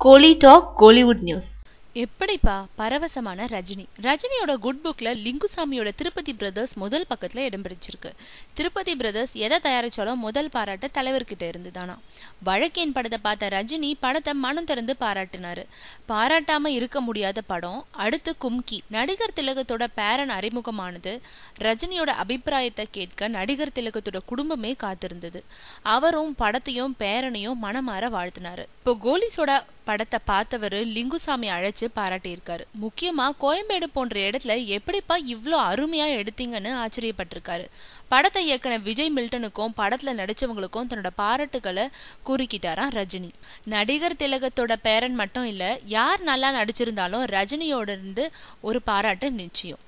கோலி talk Kollywood news எப்படிப்பா பரவசமான ரஜினி ரஜினியோட good புக்ல லிங்குசாமியோட திருப்பதி பிரதர்ஸ் முதல் பக்கத்துல இடம் பிடிச்சிருக்கு திருப்பதி பிரதர்ஸ் எதை தயாரிச்சாலும் முதல் பாராட்டு தலைவர்கிட்ட இருந்துதானா வழக்கேன் படத்தை பார்த்த ரஜினி படத்தை மனம் திறந்து பாராட்டினாரு பாராட்டாம இருக்க முடியாத படம் அடுத்து கும்கி நடிகர் திலகத்தோட பேரன் அறிமுகமானது ரஜினியோட அபிப்பிராயத்தை கேட்க நடிகர் திலகத்தோட குடும்பமே காத்திருந்தது அவரும் படத்தையும் பேரனையும் மனமாற வாழ்த்தினாரு இப்போ கோலிசோட படத்தை பார்த்தவர் லிங்குசாமி அழைச்சு பாராட்டியிருக்காரு முக்கியமா கோயம்பேடு போன்ற இடத்துல எப்படிப்பா இவ்ளோ அருமையா எடுத்தீங்கன்னு ஆச்சரியப்பட்டிருக்காரு படத்தை இயக்குன விஜய் மில்டனுக்கும் படத்துல நடிச்சவங்களுக்கும் தன்னோட பாராட்டுகளை கூறிக்கிட்டாராம் ரஜினி நடிகர் திலகத்தோட பேரன் மட்டும் இல்ல யார் நல்லா நடிச்சிருந்தாலும் ரஜினியோட இருந்து ஒரு பாராட்டு நிச்சயம்